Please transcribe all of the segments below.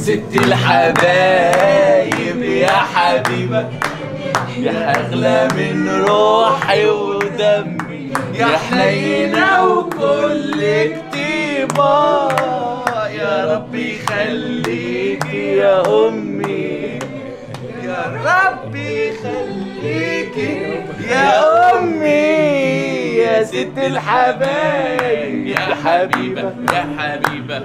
ست الحبايب يا حبيبة يا أغلى من روحي ودمي يا حنينة وكل كتيبة يا رب يخليكي يا أمي يا رب يخليكي يا أمي يا ست الحبايب يا حبيبة يا حبيبة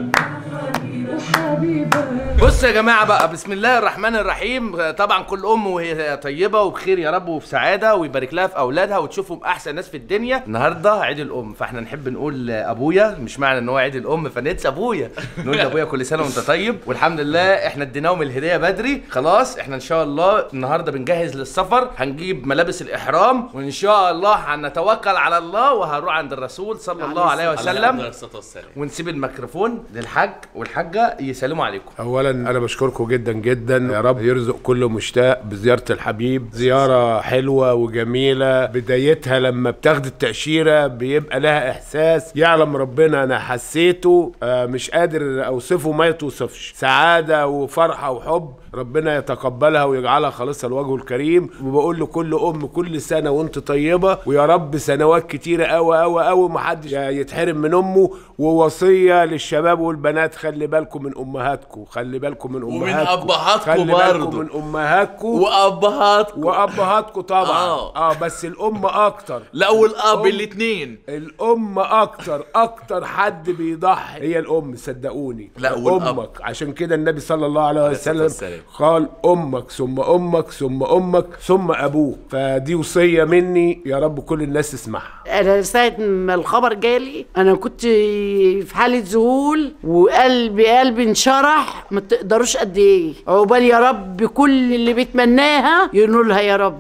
بصوا يا جماعه بقى بسم الله الرحمن الرحيم طبعا كل ام وهي طيبه وبخير يا رب وفي سعاده ويبارك لها في اولادها وتشوفهم احسن ناس في الدنيا النهارده عيد الام فاحنا نحب نقول ابويا مش معنى ان هو عيد الام فننسى ابويا نقول لابويا كل سنه وانت طيب والحمد لله احنا اديناهم الهديه بدري خلاص احنا ان شاء الله النهارده بنجهز للسفر هنجيب ملابس الاحرام وان شاء الله هنتوكل على الله وهنروح عند الرسول صلى الله عليه وسلم ونسيب الميكروفون للحاج والحاجه يسلموا عليكم اولا انا بشكركم جدا جدا يا رب يرزق كل مشتاق بزياره الحبيب زياره حلوه وجميله بدايتها لما بتاخد التاشيره بيبقى لها احساس يعلم ربنا انا حسيته آه، مش قادر اوصفه ما يتوصفش سعاده وفرحه وحب ربنا يتقبلها ويجعلها خالصه لوجهه الكريم وبقول لكل ام كل سنه وانت طيبه ويا رب سنوات كتيره قوي قوي قوي محدش يتحرم من امه ووصيه للشباب والبنات خلي بالكم من امهاتكم خلي بالكم من ومن امهاتكم أبهاتكم خلي بالكم برضو. من امهاتكم وابهاتكم وابهاتكم طبعا آه. اه بس الام اكتر لا والاب أم. الاثنين الام اكتر اكتر حد بيضحي هي الام صدقوني لا، والأب. امك عشان كده النبي صلى الله عليه الصلاة وسلم والسلام. قال امك ثم امك ثم امك ثم ابوك فدي وصيه مني يا رب كل الناس تسمعها انا ساعه ما الخبر جالي انا كنت في حاله ذهول وقلبي قلبي انشرح ما تقدروش قد ايه عقبال يا رب كل اللي بيتمناها ينولها يا رب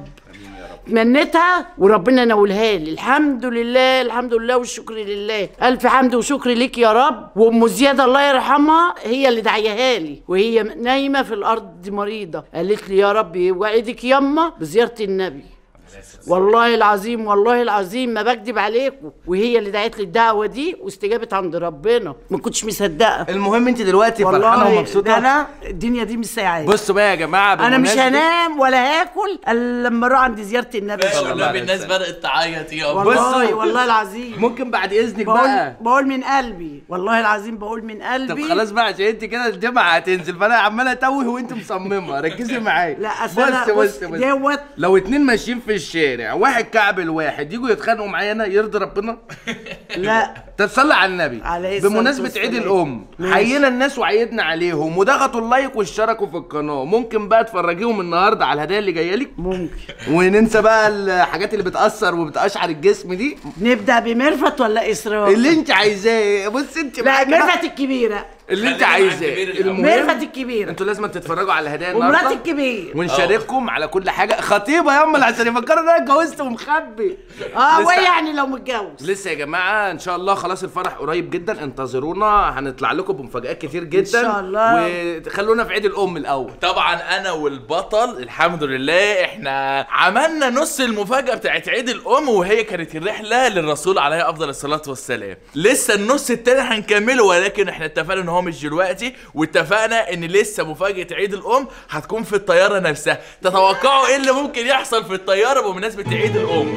تمنيتها وربنا نولها لي الحمد لله الحمد لله والشكر لله الف حمد وشكر ليك يا رب وام زياده الله يرحمها هي اللي دعيها لي وهي نايمه في الارض مريضه قالت لي يا رب وعدك يما بزياره النبي والله العظيم والله العظيم ما بكذب عليكم وهي اللي دعت لي الدعوه دي واستجابت عند ربنا ما كنتش مصدقه المهم انت دلوقتي فرحانه والله ده ومبسوطه انا الدنيا دي مش ساعات بصوا بقى يا جماعه انا مش بمناسبة- هنام ولا هاكل الا لما اروح عند زياره النبي صلى الله والنبي عليه الناس وسلم. بدأت تعيط يا والله بصوا. والله العظيم ممكن بعد اذنك بقول بقى بقول من قلبي والله العظيم بقول من طب قلبي خلاص بقى عشان انت كده الجامعه هتنزل فانا عمال اتوه وانت مصممه ركزي معايا لا اصل انا بص بص بص بص دوت لو اتنين ماشيين في الشارع واحد كعب الواحد يجوا يتخانقوا معايا انا يرضي ربنا لا تتصلى على النبي عليه الصلاة بمناسبة عيد والسلام. الأم ماشي. حيينا الناس وعيدنا عليهم وضغطوا اللايك واشتركوا في القناة ممكن بقى تفرجيهم النهاردة على الهدايا اللي جاية لك ممكن وننسى بقى الحاجات اللي بتأثر وبتقشعر الجسم دي نبدا بمرفت ولا اسراء اللي انت عايزاه بص انت لا معاكي بقى مرفت الكبيره اللي انت خلينا مع عايزاه الكبير الأول. مرفت المهم الكبيره انتوا لازم تتفرجوا على الهدايا ومرات النهارده الكبير ونشارككم على كل حاجة خطيبة يا امال عشان يفكروا ان انا اتجوزت ومخبي اه لسه- وإيه يعني لو متجوز لسه يا جماعه ان شاء الله خلاص الفرح قريب جدا انتظرونا هنطلع لكم بمفاجآت كتير جدا شاء الله. وخلونا في عيد الام الاول طبعا انا والبطل الحمد لله احنا عملنا نص المفاجاه بتاعت عيد الام وهي كانت الرحله للرسول عليه افضل الصلاه والسلام لسه النص التاني هنكمله ولكن احنا اتفقنا ان هو مش دلوقتي واتفقنا ان لسه مفاجاه عيد الام هتكون في الطياره نفسها تتوقعوا ايه اللي ممكن يحصل في الطياره بمناسبه عيد الام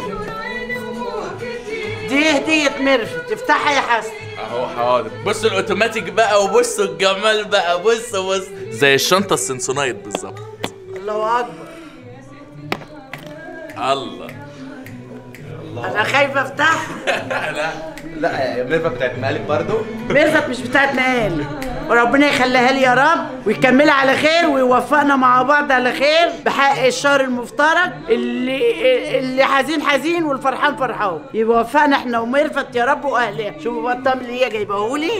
دي هديه مرفت افتحها يا حسن اهو حاضر بصوا الاوتوماتيك بقى وبصوا الجمال بقى بصوا بص زي الشنطه السنسونايت بالظبط الله اكبر الله انا خايفه افتحها لا يا ميرفا بتاعت مالك برضو مرفت مش بتاعت مقالي وربنا يخليها لي يا رب ويكملها على خير ويوفقنا مع بعض على خير بحق الشهر المفترج اللي اللي حزين حزين والفرحان فرحان يوفقنا احنا ومرفت يا رب واهلها شوفوا بقى الطقم اللي هي جايبهولي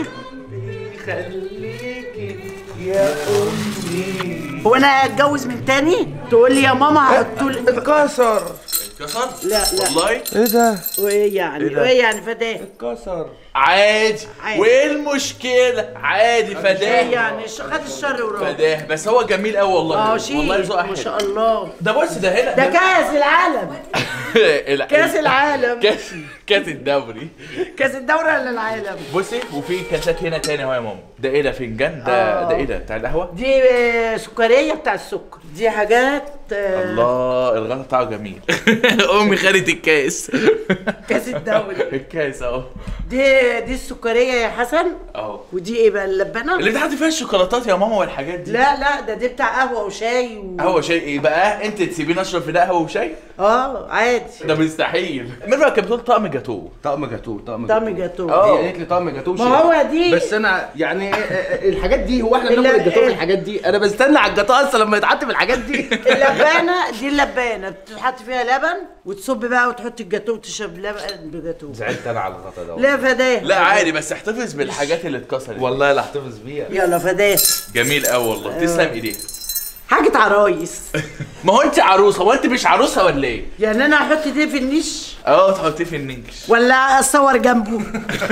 يا امي هو انا اتجوز من تاني تقول لي يا ماما هحطوا لي اتكسر اتكسر لا لا والله ايه ده وايه يعني إيه ده؟ وايه يعني فداه اتكسر عادي عادي. وايه المشكله عادي ايه فداه يعني ش- خد الشر وراه فداه بس هو جميل قوي والله اه والله شيء ذوقها ما حلو. شاء الله ده بص ده هنا ده كاس العالم ال- كاس العالم كاس كاس الدوري كاس الدوري ولا العالم بصي وفي كاسات هنا تاني اهو يا ماما ده ايه ده فنجان ده آه. ده ايه ده بتاع القهوه دي آه، سكريه بتاع السكر دي حاجات آه، الله الغطا بتاعه جميل امي خدت الكاس كاس الدوري الكاس اهو دي دي السكريه يا حسن اهو ودي ايه بقى اللبنه اللي بتحط فيها الشوكولاتات يا ماما والحاجات دي لا لا ده دي بتاع قهوه وشاي و... قهوه شاي ايه بقى انت تسيبيني اشرب في ده قهوه وشاي اه عادي ده مستحيل ميرفت كانت بتقول طقم جاتوه طقم جاتوه طقم طعم جاتوه آه. هي قالت لي طقم جاتوه ما هو دي بس انا يعني آه، آه، الحاجات دي هو احنا لا، بناكل الجاتوه إيه. في الحاجات دي انا بستنى على الجاتوه اصلا لما يتحط في الحاجات دي اللبانه دي اللبانه بتحط فيها لبن وتصب بقى وتحط الجاتوه وتشرب لبن بجاتوه زعلت انا على الغطا ده لا فداه لا عادي بس احتفظ بالحاجات اللي اتكسرت والله لا احتفظ بيها يلا فداه جميل قوي والله تسلم ايديك حاجه عرايس ما هو انت عروسه هو انت مش عروسه ولا ايه؟ يعني انا احط دي في النيش اه تحطيه في النيش ولا اصور جنبه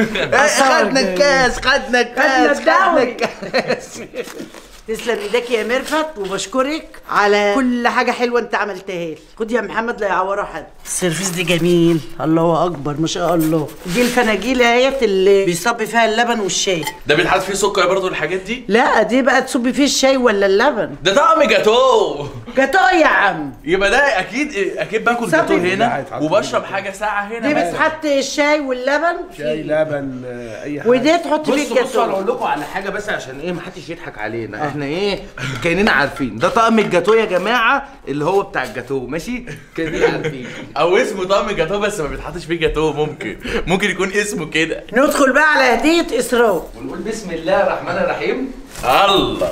خدنا الكاس خدنا الكاس خدنا خدنا الدوري. الكاس تسلم ايدك يا ميرفت وبشكرك على كل حاجه حلوه انت عملتها لي خد يا محمد لا يعورها حد السيرفيس دي جميل الله اكبر ما شاء الله دي الفناجيل اهيت اللي بيصب فيها اللبن والشاي ده بيتحط فيه سكر برضه الحاجات دي؟ لا دي بقى تصب فيه الشاي ولا اللبن ده طقم جاتوه جاتوه يا عم يبقى ده اكيد اكيد باكل بتصب- جاتوه لا، هنا هيتحط وبشرب حاجه ساقعه هنا دي بس. بتحط الشاي واللبن شاي فيه. لبن آه، اي حاجه ودي تحط فيه بصوا بصوا انا الجاتوه اقول لكم على حاجه بس عشان ايه محدش يضحك علينا احنا ايه كاننا عارفين ده طقم الجاتوه يا جماعه اللي هو بتاع الجاتوه ماشي كاننا عارفين او اسمه طقم جاتوه بس ما بيتحطش فيه جاتوه ممكن ممكن يكون اسمه كده ندخل بقى على هديه اسراء ونقول بسم الله الرحمن الرحيم الله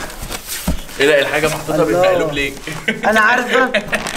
ايه ده الحاجه محطوطه الله. بالمقلوب ليه؟ انا عارفه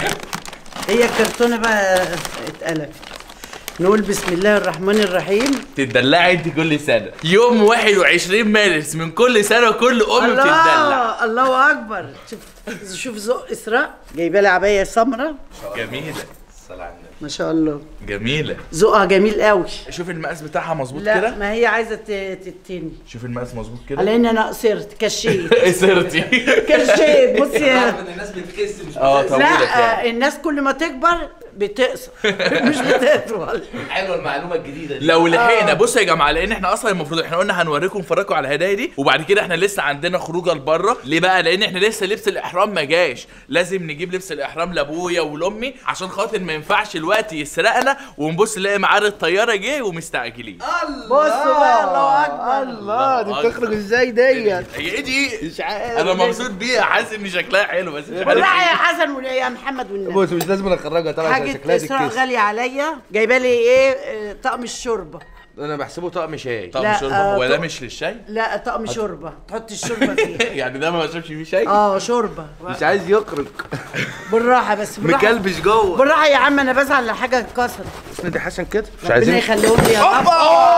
هي الكرتونه بقى اتقلبت نقول بسم الله الرحمن الرحيم تدلعي انت كل سنه يوم 21 مارس من كل سنه كل ام بتدلع الله الله اكبر شوف شوف ذوق اسراء جايبه لي عبايه سمراء جميله الصلاه على النبي ما شاء الله جميله ذوقها جميل قوي شوف المقاس بتاعها مظبوط لا كده ما هي عايزه ت- تتني شوف المقاس مظبوط كده على ان انا قصرت كشيت قصرتي كشيت بصي يا ان الناس بتخس مش اه بتخس. طولت لا يعني الناس كل ما تكبر بتقصر مش بتطول حلوه المعلومه الجديده دي لو لحقنا بصوا يا جماعه لان احنا اصلا المفروض احنا قلنا هنوريكم نفرجكم على الهدايا دي وبعد كده احنا لسه عندنا خروجه لبره ليه بقى لان احنا لسه لبس الاحرام ما جاش لازم نجيب لبس الاحرام لابويا ولامي عشان خاطر ما ينفعش الوقت يسرقنا ونبص نلاقي ميعاد الطياره جه ومستعجلين بصوا بقى الله اكبر الله دي بتخرج ازاي ديت هي ايه دي مش عارف انا مبسوط بيها حاسس ان شكلها حلو بس مش عارف بالراحه يا إيه. حسن ويا محمد والنبي بص مش لازم اخرجها طبعا عشان حاجة شكلها إسراء تتكسر غالية عليا جايبة لي إيه آه، طقم الشوربة انا بحسبه طقم شاي طب لا، شوربه آه، هو ده طب- مش للشاي لا طقم شوربة تحط الشوربة فيه يعني ده ما بشربش فيه شاي اه شوربة مش عايز يخرج بالراحة بس بالراحة مكلبش جوه بالراحة يا عم أنا بزعل لو حاجة اتكسرت اسندي حسن كده مش ربنا عايزين يخليهم لي يا رب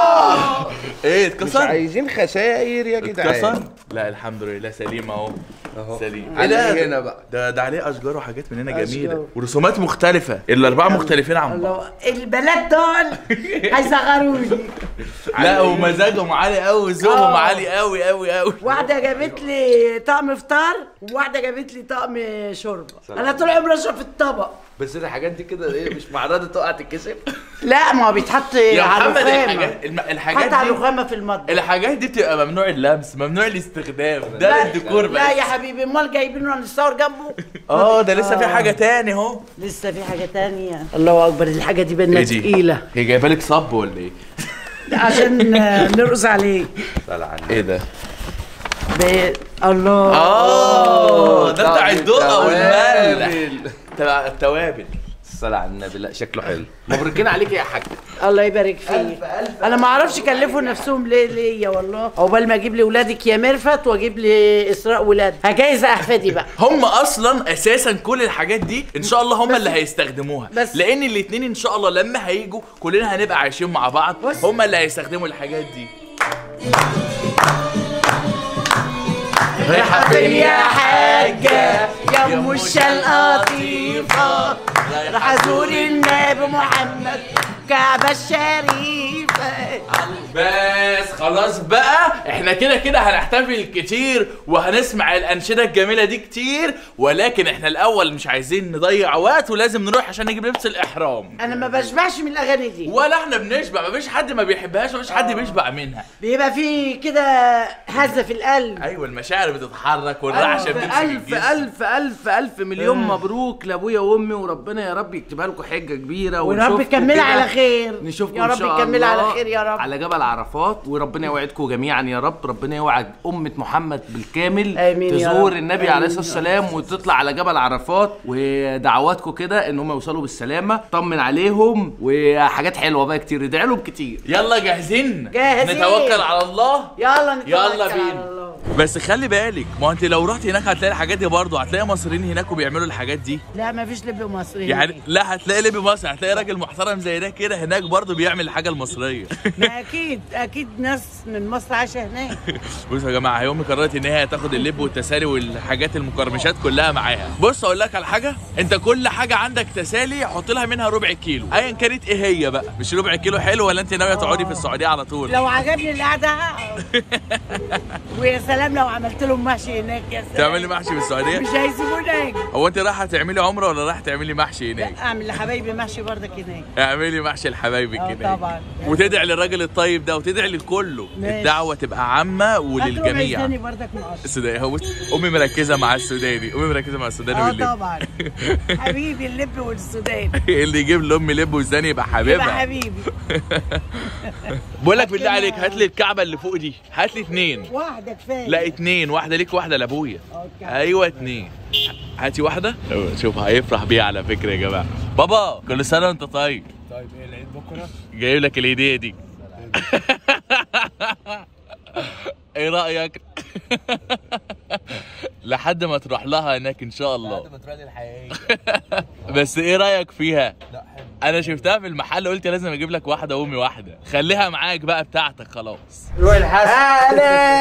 ايه مش اتكسر عايزين خساير يا اتكسر جدعان لا الحمد لله سليم اهو اهو سليم عليه هنا بقى ده ده عليه اشجار وحاجات من هنا أشجار. جميله ورسومات مختلفه الاربعه مختلفين عن بعض الله البنات دول هيصغروني لا ومزاجهم عالي قوي وذوقهم آه. عالي قوي قوي قوي واحدة جابت لي طقم فطار وواحدة جابت لي طقم شوربة أنا طول عمري أشرب في الطبق بس الحاجات دي كده ايه مش معرضه تقع تتكسر لا ما هو بيتحط يا على محمد الرخامة الحاجات الم- حط الحاجات على دي الرخامة في المطبخ الحاجات دي بتبقى ممنوع اللمس ممنوع الاستخدام ده لا- للديكور لا يا بس حبيبي امال جايبينه نصور جنبه اه ده لسه في حاجه تاني اهو لسه في حاجه تانية الله اكبر الحاجه دي بينا ايه دي؟ تقيله هي جايبه لك صب ولا ايه؟ عشان آه، نرقص عليه ايه ده؟ ب... الله اه ده بتاع الدقه والملح والملح تبع التوابل الصلاة على النبي لا شكله حلو مبروكين عليك يا حاج الله يبارك فيك انا ما اعرفش كلفوا نفسهم ليه ليه والله عقبال ما اجيب لاولادك يا ميرفت واجيب لاسراء ولاد هجهز احفادي بقى هم اصلا اساسا كل الحاجات دي ان شاء الله هم اللي هيستخدموها بس- لان الاتنين ان شاء الله لما هيجوا كلنا هنبقى عايشين مع بعض بص. هم اللي هيستخدموا الحاجات دي رايحة فين يا حاجة يا ام الشلقطيفة راح ازور النبي محمد الكعبة الشريفة بس خلاص بقى احنا كده كده هنحتفل كتير وهنسمع الانشده الجميله دي كتير ولكن احنا الاول مش عايزين نضيع وقت ولازم نروح عشان نجيب لبس الاحرام انا ما بشبعش من الاغاني دي ولا احنا بنشبع مفيش حد ما بيحبهاش ومفيش حد بيشبع منها بيبقى في كده هزة في القلب ايوه المشاعر بتتحرك والرعشه ألف بتمسك ألف الجسم. ألف ألف ألف مليون مبروك لأبويا وأمي وربنا يا رب يكتبها لكم حجة كبيرة ورب ونشوفكم يكملها كده. على خير نشوفكم يا إن رب شاء يكملها الله على خير يا رب على جبل عرفات وربنا يوعدكم جميعا يا رب ربنا يوعد أمة محمد بالكامل آمين يا تزور رب. النبي آمين عليه يا الصلاة والسلام وتطلع على جبل عرفات ودعواتكم كده إن هم يوصلوا بالسلامة طمن عليهم وحاجات حلوة بقى كتير ادعي لهم كتير يلا جاهزين جاهزين. نتوكل على الله يلا نتوكل يلا على بينا. الله. بس خلي بالك ما هو انت لو رحت هناك هتلاقي الحاجات دي برضه هتلاقي مصريين هناك وبيعملوا الحاجات دي لا ما فيش لب مصري يعني لا هتلاقي ليبي مصري هتلاقي راجل محترم زي ده كده هناك برضه بيعمل الحاجه المصريه ما اكيد اكيد ناس من مصر عايشه هناك بصوا يا جماعه يومي قررت ان هي هتاخد اللب والتسالي والحاجات المقرمشات كلها معاها بص اقول لك على حاجه انت كل حاجه عندك تسالي حط لها منها ربع كيلو ايا كانت ايه هي بقى مش ربع كيلو حلو ولا انت ناويه تقعدي في السعوديه على طول لو عجبني القعده هقعد. ويا سلام لو عملت لهم محشي هناك يا سلام تعملي محشي في السعوديه مش هيسيبونا هناك هو انت رايحه تعملي عمره ولا رايحه تعملي محشي هناك اعمل لحبايبي محشي برضك هناك اعملي محشي لحبايبك اه كده طبعا وتدعي للراجل الطيب ده وتدعي لكله ماشي. الدعوه تبقى عامه وللجميع وللجميع برضك مقصر السوداني هو بص، امي مركزه مع السوداني امي مركزه مع السوداني اه واللب طبعا حبيبي اللب والسودان اللي يجيب لامي لب والثاني يبقى يبقى حبيبها حبيبي بقول لك بالله عليك هات لي الكعبه اللي فوق دي هات لي اتنين واحده كفايه لا اتنين واحده ليك واحده لابويا اوكي ايوه اتنين هاتي واحده شوف هيفرح بيها على فكره يا جماعه بابا كل سنه وانت طيب طيب ايه العيد بكره؟ جايب لك الهديه دي ايه رايك لحد ما تروح لها هناك ان شاء الله بتراني الحقيقيه بس ايه رايك فيها لا حلو انا شفتها في المحل قلت لازم اجيب لك واحده وامي واحده خليها معاك بقى بتاعتك خلاص روح الحسن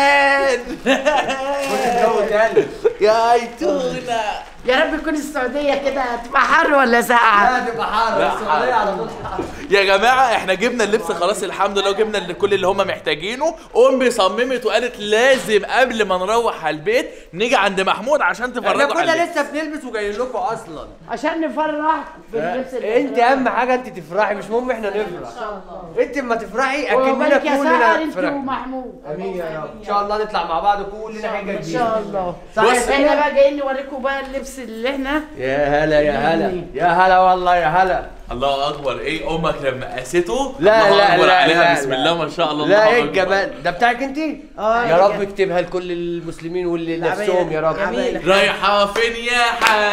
يا ايتونه يا رب يكون السعوديه كده هتبقى حر ولا ساقعه تبقى حر السعوديه على طول يا جماعه احنا جبنا اللبس خلاص الحمد لله وجبنا اللي- كل اللي هم محتاجينه امي صممت وقالت لازم قبل ما نروح على البيت نيجي عند محمود عشان احنا تفرجوا على كنا اللبس. لسه بنلبس وجايين لكم اصلا عشان نفرح باللبس اللي انت اهم حاجه انت تفرحي مش مهم احنا نفرح انت اما تفرحي اكننا وبارك يا سهر كلنا انت فرحنا ومحمود امين يا رب ان شاء الله نطلع مع بعض كلنا حاجه ان جديده شاء الله صح بص- يا احنا سيدي؟ بقى جايين نوريكم بقى اللبس اللي احنا يا هلا يا هلا يا هلا والله يا هلا الله اكبر ايه امك لما قاسته لا الله لا أكبر لا عليها لا بسم لا. الله ما شاء الله لا الله ايه أكبر. الجمال ده بتاعك انت اه يا رب اكتبها لكل المسلمين واللي نفسهم يا رب جميل. رايحة فين يا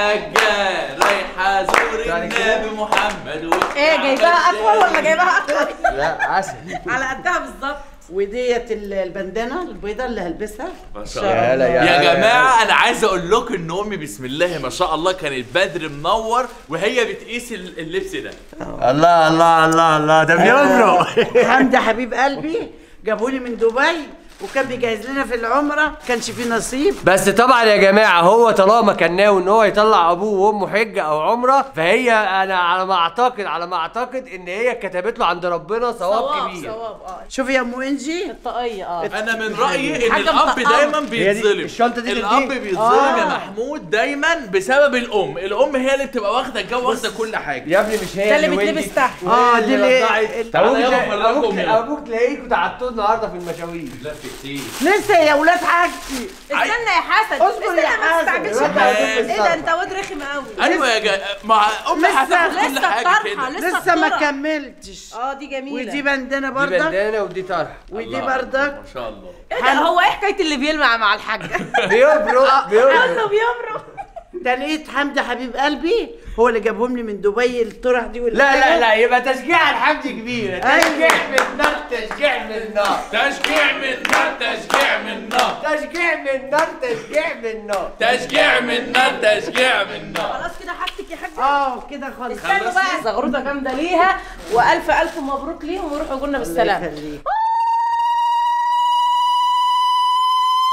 حاجة؟ رايحة زور يعني كده؟ النبي محمد والكعبة ايه جايباها اطول ولا الشريفة. جايباها اطول لا عسل على قدها بالظبط وديت ال- البندانه البيضه اللي هلبسها ما شاء يا الله هلا يا يا هلا جماعة أنا عايز أقول لكم إن أمي بسم الله ما شاء الله كانت بدر منور وهي بتقيس ال- اللبس ده الله الله الله الله ده بيمرق حمدي حبيب قلبي جابولي من دبي وكان بيجهز لنا في العمره كانش في نصيب بس طبعا يا جماعه هو طالما كان ناوي ان هو يطلع ابوه وامه حجه او عمره فهي انا على ما اعتقد على ما اعتقد ان هي كتبت له عند ربنا ثواب كبير ثواب اه شوفي يا ام انجي الطاقية اه أنا من رأيي إن حاجة الأب مطقمة. دايما هي دي بيتظلم الشنطة دي الأب للدين. بيتظلم يا آه. محمود دايما بسبب الأم الأم هي اللي بتبقى واخدة الجو واخدة كل حاجة يا ابني مش هي ده اللي ولدت بيتلبس تحت. اه دي اللي ابوك تعالى يلا تلاقي- ابوك نفرجكم يلا. ابوك تلاقيك وتعبتوه النهارده في المشاوير لف كتير لسه يا ولاد حاجتي استنى يا حسن اصبر استنى يا ما حسن. تستعجلش الواد بقى. هيدوب ايه ده انت واد رخم قوي أيوة يا جا... مع أمي لسه- هتاخد كل لسه حاجة الطرحة كده لسه لسه ما الطرح. كملتش اه دي جميلة ودي بندانه دي بردك بندانه ودي طرح ودي الله بردك ما شاء الله ايه ده هو ايه حكاية اللي بيلمع مع الحاجة بيبرق بيبرق كله بيمرق ده لقيت حمدي حبيب قلبي هو اللي جابهم لي من دبي الطرح دي لا لا لا يبقى تشجيع الحمد كبير أيوة. تشجيع من نار تشجيع من نار تشجيع من نار تشجيع من نار تشجيع من نار تشجيع من نار تشجيع من نار تشجيع من نار خلاص كده حاجتك يا حاجة اه كده خالص استنوا بقى زغروطة جامدة ليها والف الف مبروك ليهم ويروحوا يقولنا بالسلامة يخليك.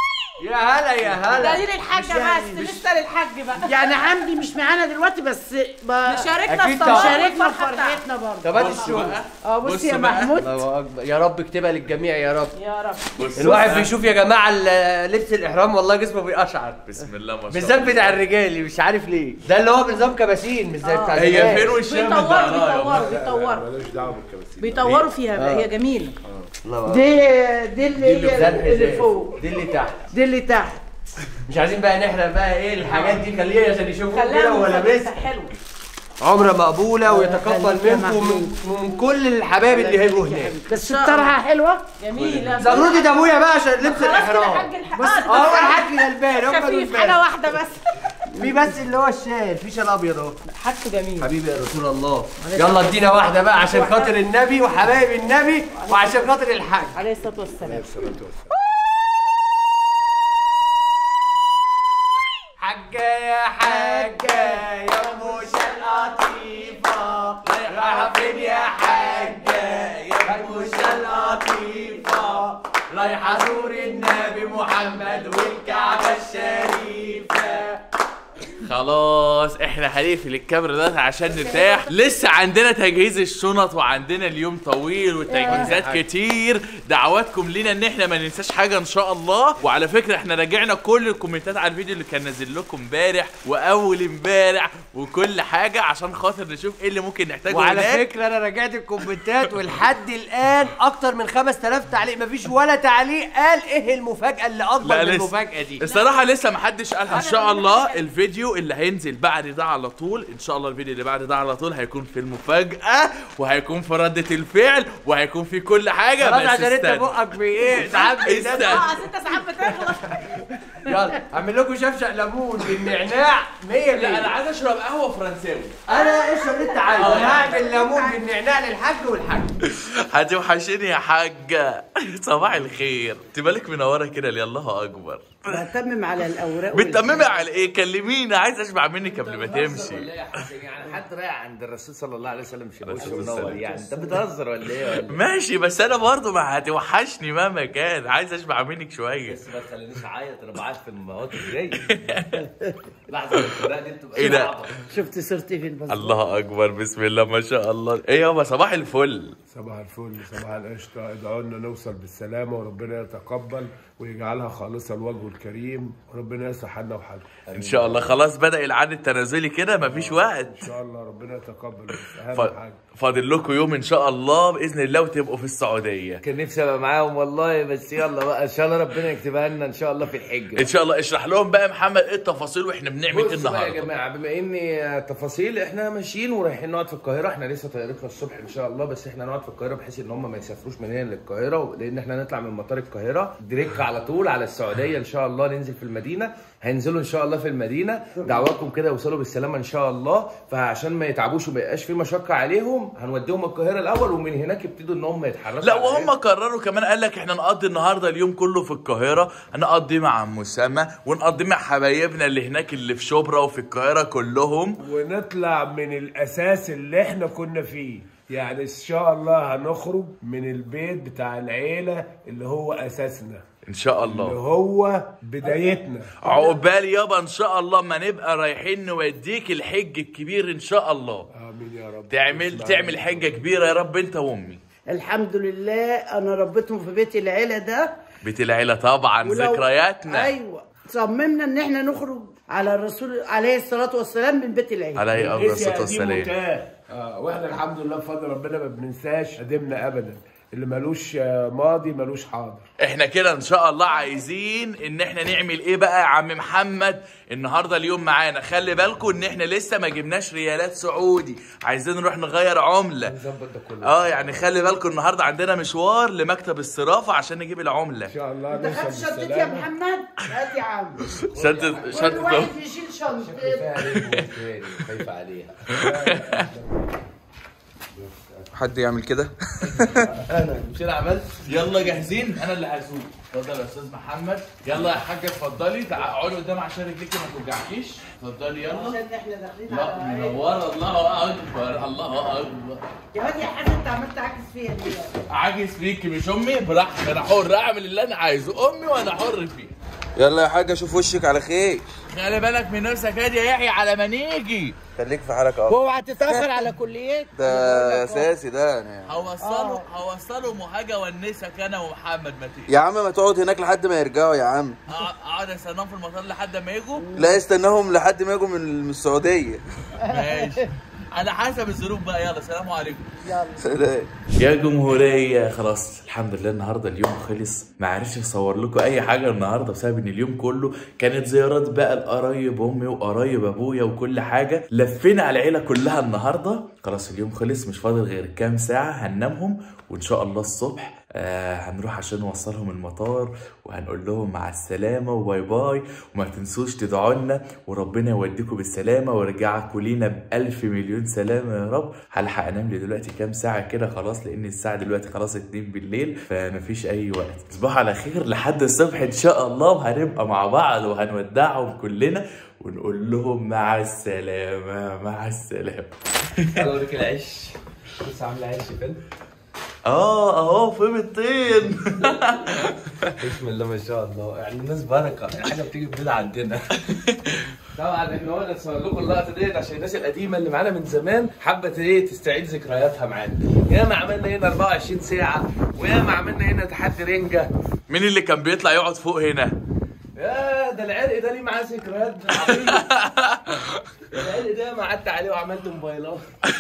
يا هلا يا ده هلا دي للحاجه يعني بس مش- لسه للحاج بقى يعني حمدي مش معانا دلوقتي بس ب- شاركنا أكيد في طبعا. شاركنا الفرحه بتاعتك فرحتنا برضه طب هات بص الشغل بقى اه بص بص يا بقى. محمود الله اكبر يا رب اكتبها للجميع يا رب يا رب بص الواحد بقى. بيشوف يا جماعه ال- لبس الاحرام والله جسمه بيقشعر بسم الله ما شاء بالذات الله بتاع الرجالي مش عارف ليه ده اللي هو بنظام كباسين مش زي بتاع هي الرجال. فين وشها من بيطوروا ظهرها بيطوروا بيطوروا ملوش دعوه بالكباسين بيطوروا فيها هي جميله الله أكبر. دي دي اللي دي هي اللي اللي فوق دي اللي تحت دي اللي تحت مش عايزين بقى نحرق بقى ايه الحاجات دي خليها عشان يشوفوا كده خلاها وهو لابس مفاجأة حلو عمره مقبوله ويتقبل خليك يا منكم محمود. ومن ومن كل الحبايب اللي هيجوا هناك بس الطرحه حلوه جميله زغرودي ده ابويا بقى عشان لبس خلاص كده الاحرام حاج الحق بص اه هو الحاج غلبان هم خفيف دول حاجه بس. واحده بس في بس اللي هو الشاي في شال ابيض اهو حاجته جميل حبيبي يا رسول الله يلا ادينا واحده بقى عشان خاطر النبي وحبايب النبي وعشان خاطر الحاج عليه الصلاه والسلام حاجة يا حاجة يا ام لطيفة رايحة فين يا حاجة يا ام لطيفة رايحة ازور النبي محمد والكعبة الشريفة خلاص احنا هنقفل الكاميرا ده عشان نرتاح لسه عندنا تجهيز الشنط وعندنا اليوم طويل وتجهيزات كتير دعواتكم لينا ان احنا ما ننساش حاجه ان شاء الله وعلى فكره احنا راجعنا كل الكومنتات على الفيديو اللي كان نازل لكم امبارح واول امبارح وكل حاجه عشان خاطر نشوف ايه اللي ممكن نحتاجه وعلى هناك فكرة انا راجعت الكومنتات ولحد الان اكتر من 5000 تعليق مفيش ولا تعليق قال ايه المفاجأة اللي اكبر لا من لسه المفاجأة دي الصراحة لسه محدش قالها ان شاء الله الفيديو اللي هينزل بعد ده على طول ان شاء الله الفيديو اللي بعد ده على طول هيكون في المفاجأة وهيكون في ردة الفعل وهيكون في كل حاجة خلاص بس عشان انت استنى بقك بايه ساعات بينزل. استنى. اه اصل انت ساعات بتغلط يلا اعمل لكم شفشق ليمون بالنعناع 100 لا انا 100 عايز اشرب قهوة فرنساوي انا اشرب اللي انت عايزه انا هعمل ليمون بالنعناع للحاج والحاج هتوحشيني يا حاجة صباح الخير انت بالك منورة كده ليه الله اكبر بتمم على الاوراق بتتممي على ايه كلميني عايز اشبع منك قبل ما تمشي يعني حد رايح عند الرسول صلى الله عليه وسلم مش عليه وشه الصلاة منور يعني انت بتهزر ولا ايه ولا ماشي بس انا برضه ما هتوحشني مهما كان عايز اشبع منك شويه ما تخلينيش اعيط انا بعيط في المواقف دي لحظه الفراق دي بتبقى ايه ده صعبة. شفت صورتي في المسجد الله اكبر بسم الله ما شاء الله ايه يابا صباح الفل صباح الفل صباح القشطة ادعوا لنا نوصل بالسلامة وربنا يتقبل ويجعلها خالصة لوجهه الكريم وربنا يصلح حالنا وحالكم ان شاء الله خلاص بدا العد التنازلي كده مفيش وقت ان شاء الله ربنا يتقبل بس اهم ف... حاجة فاضل لكم يوم ان شاء الله باذن الله وتبقوا في السعوديه كان نفسي ابقى معاهم والله بس يلا بقى ان شاء الله ربنا يكتبها لنا ان شاء الله في الحج ان شاء الله اشرح لهم بقى يا محمد ايه التفاصيل واحنا بنعمل ايه بصوا بقى يا النهارده جماعه بما ان تفاصيل احنا ماشيين ورايحين نقعد في القاهره احنا لسه طيارتنا الصبح ان شاء الله بس احنا نقعد في القاهره بحيث ان هم ما يسافروش من هنا للقاهره لان احنا نطلع من مطار القاهره ديريكت على طول على السعوديه ان شاء الله ننزل في المدينه هينزلوا ان شاء الله في المدينه دعواكم كده يوصلوا بالسلامه ان شاء الله فعشان ما يتعبوش وما يبقاش في مشقه عليهم هنوديهم القاهره الاول ومن هناك يبتدوا ان هم يتحركوا لا على وهم قرروا كمان قال لك احنا نقضي النهارده اليوم كله في القاهره هنقضي مع ام اسامه ونقضي مع حبايبنا اللي هناك اللي في شبرا وفي القاهره كلهم ونطلع من الاساس اللي احنا كنا فيه يعني ان شاء الله هنخرج من البيت بتاع العيلة اللي هو اساسنا ان شاء اللي الله هو بدايتنا عقبال يابا ان شاء الله ما نبقى رايحين نوديك الحج الكبير ان شاء الله امين يا رب تعمل تعمل حجه كبيره يا رب انت وامي الحمد لله انا ربيتهم في بيت العيله ده بيت العيله طبعا ولو- ذكرياتنا ايوه صممنا ان احنا نخرج على الرسول عليه الصلاه والسلام من بيت العيله عليه افضل الاسم الصلاه قديم والسلام وتاه. اه واحنا الحمد لله بفضل ربنا ما بننساش قدمنا ابدا اللي ملوش آه، ماضي ملوش حاضر احنا كده ان شاء الله عايزين ان احنا نعمل ايه بقى يا عم محمد النهارده اليوم معانا خلي بالكم ان احنا لسه ما جبناش ريالات سعودي عايزين نروح نغير عمله اه يعني خلي بالكم النهارده عندنا مشوار لمكتب الصرافه عشان نجيب العمله ان شاء الله انت نوصل خدت شنطتي يا بالسلامة. محمد هات يا عم شنطه كل شنطه واحد يشيل شنطه خايف عليها حد يعمل كده انا مش انا عملت يلا جاهزين انا اللي هسوق اتفضل يا استاذ محمد يلا يا حاجه اتفضلي تعالي اقعدي قدام عشان رجليكي ما توجعكيش اتفضلي يلا عشان احنا داخلين لا على منوره الله اكبر الله اكبر يا واد يا حسن انت عملت عكس فيها ليه عاجز فيكي مش امي براحتي انا حر اعمل اللي انا عايزه امي وانا حر فيه يلا يا حاج اشوف وشك على خير خلي بالك من نفسك يا يحيى على ما نيجي خليك في حالك اهو اوعى تتاخر على كليات ده اساسي ده أنا. هوصله هوصله مهاجة ونسك انا ومحمد ما تيجي يا عم ما تقعد هناك لحد ما يرجعوا يا عم أقع- اقعد استناهم في المطار لحد ما يجوا لا استناهم لحد ما يجوا من من السعوديه ماشي على حسب الظروف بقى يلا سلام عليكم سلام يا جمهورية خلاص الحمد لله النهارده اليوم خلص ما عرفتش اصور لكم اي حاجه النهارده بسبب ان اليوم كله كانت زيارات بقى القرايب امي وقرايب ابويا وكل حاجه لفينا على العيله كلها النهارده خلاص اليوم خلص مش فاضل غير كام ساعه هننامهم وان شاء الله الصبح آه هنروح عشان نوصلهم المطار وهنقول لهم مع السلامه وباي باي وما تنسوش تدعوا لنا وربنا يوديكم بالسلامه ويرجعكم لينا بألف مليون سلامه يا رب هلحق انام لي دلوقتي كام ساعه كده خلاص لان الساعه دلوقتي خلاص 2 بالليل فمفيش اي وقت تصبحوا على خير لحد الصبح ان شاء الله وهنبقى مع بعض وهنودعهم كلنا ونقول لهم مع السلامه مع السلامه اوريك العيش بص عامله عيش فين اه اهو في الطين بسم الله ما شاء الله يعني الناس بركه الحاجه بتيجي بيض عندنا طبعا احنا قلنا نصور لكم اللقطه ديت عشان الناس القديمه اللي معانا من زمان حبت ايه تستعيد ذكرياتها معانا ياما عملنا هنا 24 ساعه وياما عملنا هنا تحدي رنجه مين اللي كان بيطلع يقعد فوق هنا يا ده العرق ده ليه معاه ذكريات عظيمه العرق ده ما قعدت عليه وعملت موبايلات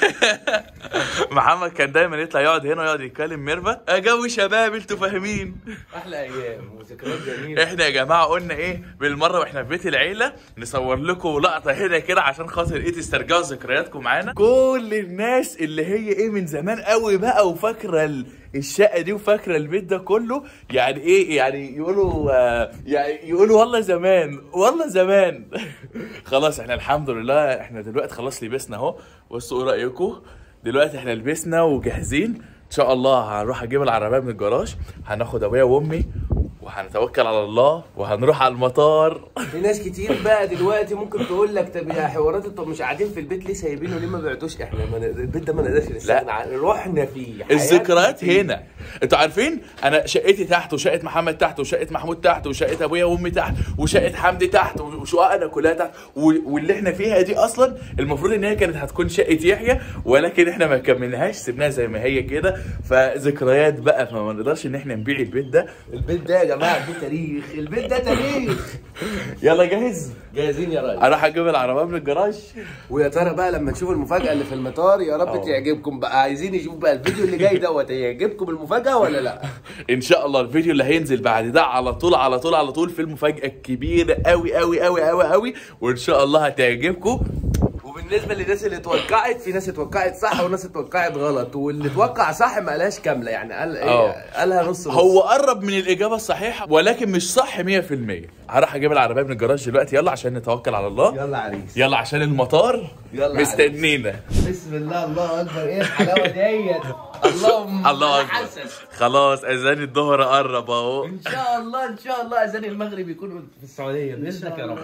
محمد كان دايما يطلع يقعد هنا ويقعد يتكلم ميرفت جو شباب انتوا فاهمين احلى ايام وذكريات جميله احنا يا جماعه قلنا ايه بالمره واحنا في بيت العيله نصور لكم لقطه هنا كده عشان خاطر ايه تسترجعوا ذكرياتكم معانا كل الناس اللي هي ايه من زمان قوي بقى وفاكره ال- الشقه دي وفاكره البيت ده كله يعني ايه يعني يقولوا آه يعني يقولوا والله زمان والله زمان خلاص احنا الحمد لله احنا دلوقتي خلاص لبسنا اهو بصوا ايه رايكم دلوقتي احنا لبسنا وجاهزين ان شاء الله هنروح اجيب العربيه من الجراج هناخد ابويا وامي وهنتوكل على الله وهنروح على المطار في ناس كتير بقى دلوقتي ممكن تقول لك طب يا حوارات انتوا مش قاعدين في البيت ليه سايبينه ليه ما بعتوش احنا ما ن- البيت ده ما نقدرش نستغنى عنه رحنا فيه حياتنا الذكريات فيه. هنا انتوا عارفين انا شقتي تحت وشقه محمد تحت وشقه محمود تحت وشقه ابويا وامي تحت وشقه حمدي تحت وشققنا كلها تحت و- واللي احنا فيها دي اصلا المفروض ان هي كانت هتكون شقه يحيى ولكن احنا ما كملناهاش سيبناها زي ما هي كده فذكريات بقى فما نقدرش ان احنا نبيع البيت ده البيت ده يا جماعه البيت تاريخ البيت ده تاريخ يلا جاهز جاهزين يا راجل اروح اجيب العربيه من الجراج ويا ترى بقى لما تشوفوا المفاجاه اللي في المطار يا رب أوه. تعجبكم بقى عايزين نشوف بقى الفيديو اللي جاي دوت هيعجبكم المفاجاه ولا لا ان شاء الله الفيديو اللي هينزل بعد ده على طول على طول على طول في المفاجاه الكبيره قوي قوي قوي قوي قوي وان شاء الله هتعجبكم وبالنسبه للناس اللي اتوقعت في ناس اتوقعت صح وناس اتوقعت غلط واللي اتوقع صح ما قالهاش كامله يعني قال ايه اه. قالها نص نص هو قرب من الاجابه الصحيحه ولكن مش صح 100% هروح اجيب العربيه من الجراج دلوقتي يلا عشان نتوكل على الله يلا عريس يلا عشان المطار يلا مستنينا بسم الله الله اكبر ايه الحلاوه ديت اللهم الله اكبر حسن. خلاص اذان الظهر قرب اهو ان شاء الله ان شاء الله اذان المغرب يكون في السعوديه باذنك يا رب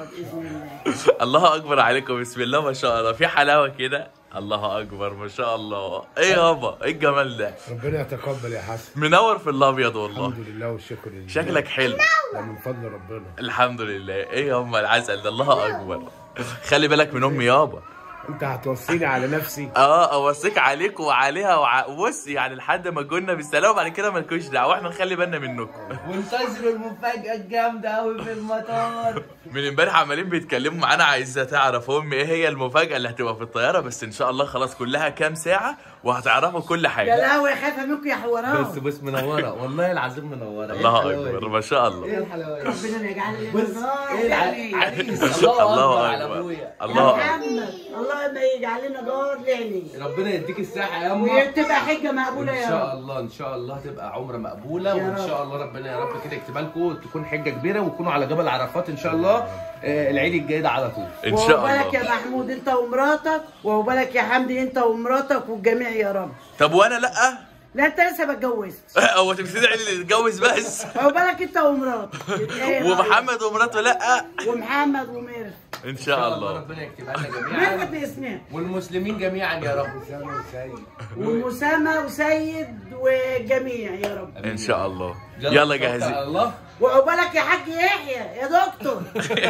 الله اكبر عليكم بسم الله ما شاء الله في حلاوه كده الله اكبر ما شاء الله ايه يابا ايه الجمال ده ربنا يتقبل يا حسن منور في الابيض والله الحمد لله والشكر لله شكلك حلو ده من فضل ربنا الحمد لله ايه يا ام العسل ده الله اكبر خلي بالك من امي يابا انت هتوصيني على نفسي اه اوصيك عليك وعليها وع... بص يعني لحد ما جولنا بالسلامه وبعد كده مالكوش دعوه احنا نخلي بالنا منكم وانتظروا المفاجاه الجامده قوي في المطار من امبارح عمالين بيتكلموا معانا عايزه تعرف امي ايه هي المفاجاه اللي هتبقى في الطياره بس ان شاء الله خلاص كلها كام ساعه وهتعرفوا كل يا حاجه لهوي خايفه منكم يا حوارات بس بس منوره والله العظيم منوره الله اكبر ما شاء الله ايه الحلاوه دي ربنا ما يجعل لنا بص نار ايه يعني. الع- عريس الله الله اكبر على اكبر ابويا يا الله اكبر محمد الله ما يجعل لنا دار لعلي ربنا يديك الصحه يا اما وتبقى حجه مقبوله ان يا شاء رب الله ان شاء الله تبقى عمره مقبوله يا وان رب. شاء الله ربنا يا رب كده يكتبها لكم تكون حجه كبيره وتكونوا على جبل عرفات ان شاء الله آه، العيد الجاي ده على طول ان شاء وعقبالك يا الله محمود انت ومراتك وعقبالك يا حمدي انت ومراتك والجميع يا رب طب وانا لا لا انت لسه ما اتجوزتش هو تبتدي اللي يتجوز بس عقبالك انت ومراتك ومحمد ومراته لا ومحمد ومير ان شاء الله ربنا يكتبها لنا جميعا ماذا باسمها والمسلمين جميعا يا رب ومسامة وسيد وجميع يا رب ان شاء الله يلا توكل على جاهزين الله وعقبالك يا حاج يحيى يا دكتور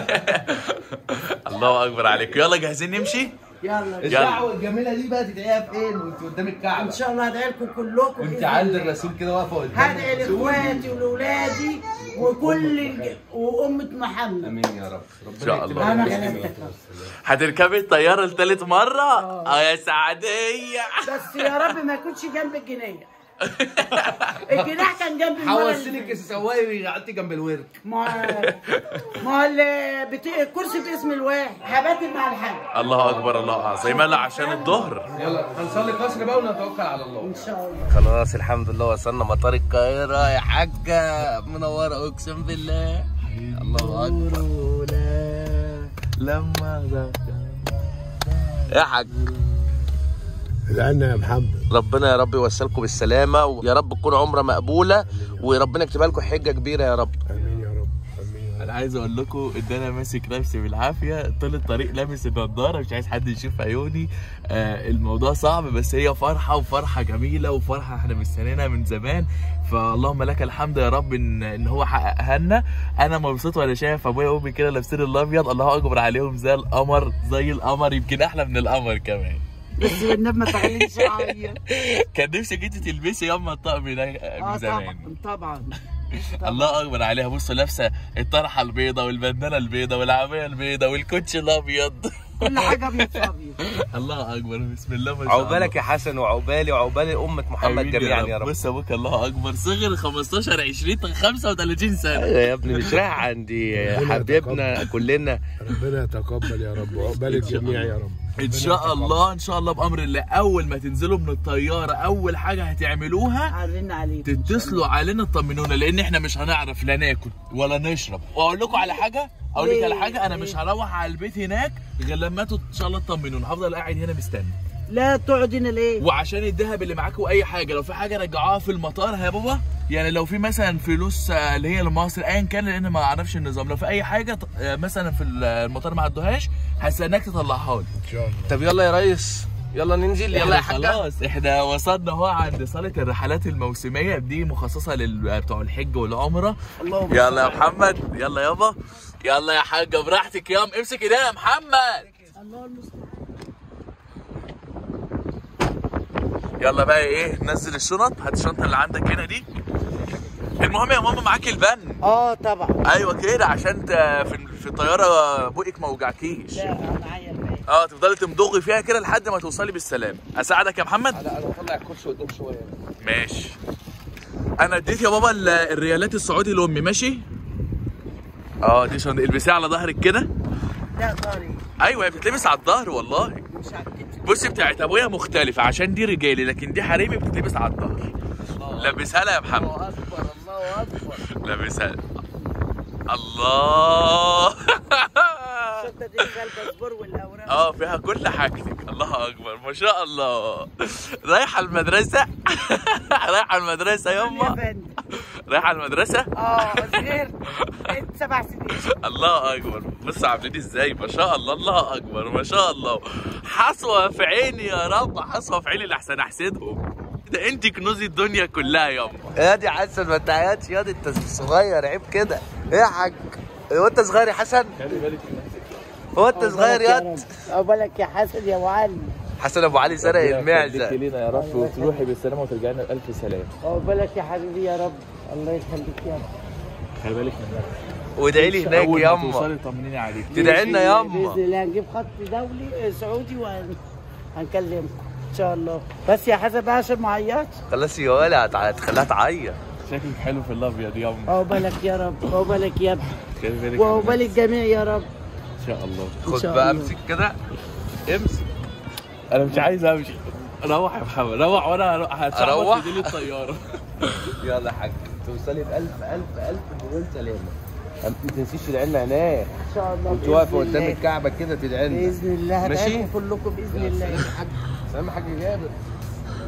الله اكبر عليك يلا جاهزين نمشي يلا الدعوه الجميله دي بقى تدعيها فين وانت قدام الكعبه ان شاء الله هدعي لكم كلكم وانت بإذن عند الله. الرسول كده واقفه قدام هدعي الرسول. لاخواتي ولاولادي وكل الج- وامه محمد امين يا رب ربنا شاء يكتبها انا لنا غلبتك هتركبي الطياره لثالث مره اه يا سعديه بس يا رب ما يكونش جنب الجنيه الجناح كان جنب المرة اللي حوصلك فاتت. السواقي قعدتي جنب الورك ما ما ال- بت... الكرسي باسم الواحد هباتل مع الحاج الله اكبر الله اعظم يلا عشان الظهر يلا هنصلي قصر بقى ونتوكل على الله ان شاء الله خلاص الحمد لله وصلنا مطار القاهرة يا حاجة منورة اقسم بالله الله اكبر لما يا حاج ادعنا يا محمد ربنا يا رب يوصلكم بالسلامة ويا رب تكون عمرة مقبولة وربنا يكتبها لكم حجة كبيرة يا رب امين يا رب امين انا عايز اقول لكم ان انا ماسك نفسي بالعافيه طول الطريق لابس النضاره مش عايز حد يشوف عيوني آه الموضوع صعب بس هي فرحه وفرحه جميله وفرحه احنا مستنيينها من زمان فاللهم لك الحمد يا رب ان ان هو حققها لنا انا مبسوط وانا شايف ابويا وامي كده لابسين الابيض الله اكبر عليهم زي القمر زي القمر يمكن احلى من القمر كمان بس والنبي ما تعلنش عيط كان نفسي جيتي تلبسي ياما الطقم ده من زمان طبعا الله اكبر عليها بصوا لابسه الطرحه البيضه والبندانه البيضه والعبايه البيضه والكوتش الابيض كل حاجه ابيض في ابيض الله اكبر بسم الله ما شاء الله عقبالك يا حسن وعقبالي وعقبال أمة محمد آمين جميعا يا رب بص ابوك الله اكبر صغر 15 20 35 سنه أيوة يا ابني مش رايح عندي حبيبنا كلنا ربنا يتقبل يا رب وعقبال الجميع يا رب ان شاء الله ان شاء الله بامر الله اول ما تنزلوا من الطياره اول حاجه هتعملوها عرنا عليك تتصلوا علينا تطمنونا لان احنا مش هنعرف لا ناكل ولا نشرب واقول لكم على حاجه اقول لك على حاجه انا مش هروح على البيت هناك غير لما انتوا ان شاء الله تطمنونا هفضل قاعد هنا مستني لا تقعد هنا ليه وعشان الذهب اللي معاكوا اي حاجه لو في حاجه رجعوها في المطار يا بابا يعني لو في مثلا فلوس آه، اللي هي لمصر ايا كان لان ما اعرفش النظام لو في اي حاجه ط- آه، مثلا في المطار ما عدوهاش هستناك تطلعها لي ان شاء الله طب يلا يا ريس يلا ننزل يلا يا إحنا حاجة خلاص احنا وصلنا اهو عند صاله الرحلات الموسميه دي مخصصه لل بتوع الحج والعمره اللهم يلا يا محمد يلا يابا يلا يا حاجه براحتك يا امسك ايدينا يا محمد الله المستعان يلا بقى ايه نزل الشنط هات الشنطه اللي عندك هنا دي المهم يا ماما معاك البن اه طبعا ايوه كده عشان ت- في في الطياره بقك ما وجعكيش لا انا معايا الباقي اه تفضلي تمضغي فيها كده لحد ما توصلي بالسلام اساعدك يا محمد لا انا هطلع الكرسي قدام شويه ماشي انا اديت يا بابا ال- الريالات السعودي لامي ماشي اه دي عشان البسيها على ظهرك كده لا طاري ايوه هي بتتلبس على الظهر والله مش على الكتف بصي بتاعت ابويا مختلفه عشان دي رجالي لكن دي حريمي بتتلبس على الظهر لبسها لها يا محمد الله اكبر الله اكبر لابسها الله الشنطه دي فيها الباسبور والاوراق اه فيها كل حاجتك الله اكبر ما شاء الله رايحه المدرسه رايحه المدرسه يا يما فندم رايحه المدرسه اه غير بقيت سبع سنين الله اكبر بص عاملين ازاي ما شاء الله الله اكبر ما شاء الله حصوه في عيني يا رب حصوه في عيني لحسن احسدهم ده انت كنوز الدنيا كلها يما يا دي حسن ما تعيطش يا دي انت صغير عيب كده ايه يا حاج هو انت صغير يا حسن هو انت صغير يا عقبالك يا حسن يا ابو علي حسن ابو علي سرق المعزه لينا يا رب وتروحي بالسلامه وترجعي لنا بألف سلامه عقبالك يا حبيبي يا رب الله يخليك يا رب خلي بالك من وادعي لي هناك اول ما ياما توصلي طمنيني عليك تدعي لنا باذن ياما الله هنجيب خط دولي آه، سعودي وهنكلمكم ان شاء الله بس يا حسن بقى عشان ما اعيطش خلاص يا ولا هتع- هتخليها تعيط شكلك حلو في الابيض ياما عقبالك يا رب عقبالك يا ابني خلي بالك وعقبال الجميع يا رب ان شاء الله خد شاء بقى الله. امسك كده امسك انا مش عايز امشي روح يا محمد روح وانا هروح أروح؟ هتشعبط في ديل الطياره يلا يا حاج توصلي بألف ألف ألف مليون سلامة ما تنسيش تدعي لنا هناك ان شاء الله وانت بإذن واقفه قدام الله. الكعبة كده تدعي لنا باذن الله ماشي؟ هدعيكم كلكم باذن الله سلام يا حاج جابر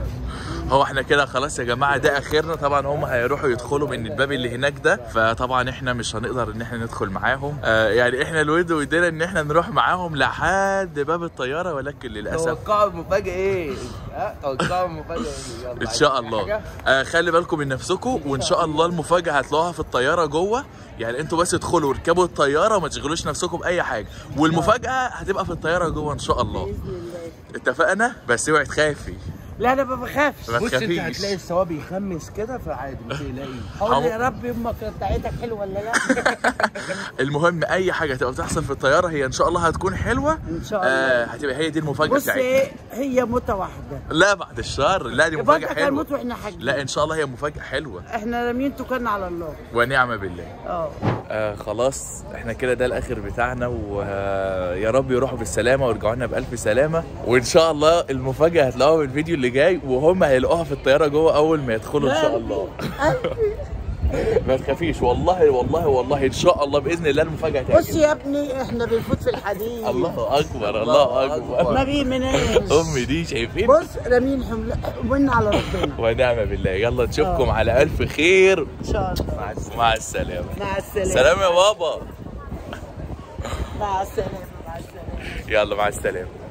هو احنا كده خلاص يا جماعه ده اخرنا طبعا هم هيروحوا يدخلوا من الباب اللي هناك ده فطبعا احنا مش هنقدر ان احنا ندخل معاهم آه يعني احنا الود ودينا ان احنا نروح معاهم لحد باب الطياره ولكن للاسف توقعوا المفاجاه ايه؟ ها توقعوا المفاجاه ايه؟ يلا ان شاء عايزين الله حاجة؟ آه خلي بالكم من نفسكم وان شاء الله المفاجاه هتلاقوها في الطياره جوه يعني انتوا بس ادخلوا اركبوا الطياره وما تشغلوش نفسكم باي حاجه والمفاجاه هتبقى في الطياره جوه ان شاء الله اتفقنا بس اوعي تخافي لا انا ما بخافش ما بص انت تخافيش هتلاقي الثواب يخمس كده فعادي ما تقلقيش اقول يا رب امك بتاعتك حلوه ولا لا المهم اي حاجه تبقى بتحصل في الطياره هي ان شاء الله هتكون حلوه ان شاء الله آه هتبقى هي دي المفاجاه بص بتاعتنا ايه هي موته واحده لا بعد الشر لا دي يبقى مفاجاه انت حلوه هنموت واحنا حاجين لا ان شاء الله هي مفاجاه حلوه احنا راميين توكلنا على الله ونعم بالله اه آه خلاص احنا كده ده الاخر بتاعنا ويا رب يروحوا بالسلامه ويرجعوا لنا بالف سلامه وان شاء الله المفاجاه هتلاقوها في الفيديو اللي جاي وهم هيلاقوها في الطياره جوه اول ما يدخلوا ان شاء الله ما تخافيش والله والله والله ان شاء الله باذن الله المفاجاه بص هتعجبك يا ابني احنا بنفوت في الحديد الله اكبر الله اكبر ما بيهمناش امي دي شايفين بص رامين حمل حملنا على ربنا ونعم بالله يلا نشوفكم على الف خير ان شاء الله مع السلامه مع السلامه سلام يا بابا مع السلامه مع السلامه يلا مع السلامه